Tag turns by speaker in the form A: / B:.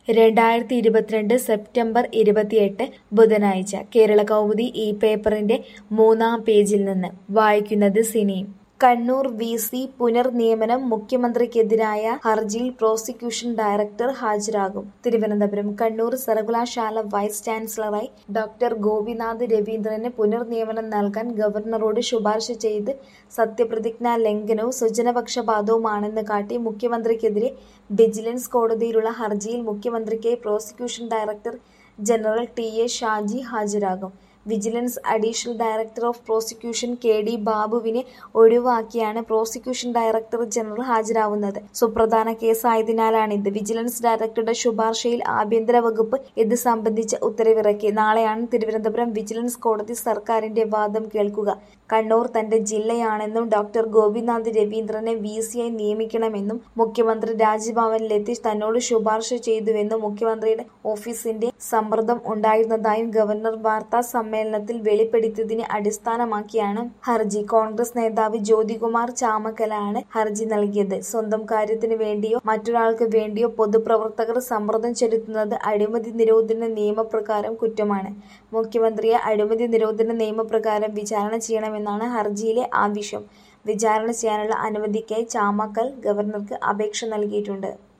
A: രണ്ടായിരത്തി ഇരുപത്തിരണ്ട് സെപ്റ്റംബർ ഇരുപത്തിയെട്ട് ബുധനാഴ്ച കേരളകൗമുദി ഈ പേപ്പറിന്റെ മൂന്നാം പേജിൽ നിന്ന് വായിക്കുന്നത് സിനി കണ്ണൂർ വി സി പുനർനിയമനം മുഖ്യമന്ത്രിക്കെതിരായ ഹർജിയിൽ പ്രോസിക്യൂഷൻ ഡയറക്ടർ ഹാജരാകും തിരുവനന്തപുരം കണ്ണൂർ സർവകലാശാല വൈസ് ചാൻസലറായി ഡോക്ടർ ഗോപിനാഥ് രവീന്ദ്രന് പുനർനിയമനം നൽകാൻ ഗവർണറോട് ശുപാർശ ചെയ്ത് സത്യപ്രതിജ്ഞാ ലംഘനവും സ്വജനപക്ഷപാതവുമാണെന്ന് കാട്ടി മുഖ്യമന്ത്രിക്കെതിരെ വിജിലൻസ് കോടതിയിലുള്ള ഹർജിയിൽ മുഖ്യമന്ത്രിക്ക് prosecution director general T A Shaji ഹാജരാകും vigilance additional director of prosecution K D ബാബുവിനെ ഒഴിവാക്കിയാണ് പ്രോസിക്യൂഷൻ ഡയറക്ടർ ജനറൽ ഹാജരാവുന്നത് സുപ്രധാന കേസായതിനാലാണിത് വിജിലൻസ് ഡയറക്ടറുടെ ശുപാർശയിൽ ആഭ്യന്തര വകുപ്പ് ഇത് സംബന്ധിച്ച ഉത്തരവിറക്കി നാളെയാണ് തിരുവനന്തപുരം വിജിലൻസ് കോടതി സർക്കാരിന്റെ വാദം കേൾക്കുക കണ്ണൂർ തന്റെ ജില്ലയാണെന്നും ഡോക്ടർ ഗോപിനാഥ് രവീന്ദ്രനെ വി സിയായി നിയമിക്കണമെന്നും മുഖ്യമന്ത്രി രാജ്ഭവനിലെത്തി തന്നോട് ശുപാർശ ചെയ്തുവെന്നും മുഖ്യമന്ത്രിയുടെ ഓഫീസിന്റെ സമ്മർദ്ദം ഉണ്ടായിരുന്നതായും ഗവർണർ വാർത്താ സമ്മേളനത്തിൽ വെളിപ്പെടുത്തിയതിനെ അടിസ്ഥാനമാക്കിയാണ് ഹർജി കോൺഗ്രസ് നേതാവ് ജ്യോതികുമാർ ചാമക്കലാണ് ഹർജി നൽകിയത് സ്വന്തം കാര്യത്തിന് വേണ്ടിയോ മറ്റൊരാൾക്ക് വേണ്ടിയോ പൊതുപ്രവർത്തകർ സമ്മർദ്ദം ചെലുത്തുന്നത് അഴിമതി നിരോധന നിയമപ്രകാരം കുറ്റമാണ് മുഖ്യമന്ത്രിയെ അഴിമതി നിരോധന നിയമപ്രകാരം വിചാരണ ചെയ്യണമെന്നാണ് ഹർജിയിലെ ആവശ്യം വിചാരണ ചെയ്യാനുള്ള അനുമതിക്കായി ചാമക്കൽ ഗവർണർക്ക് അപേക്ഷ നൽകിയിട്ടുണ്ട്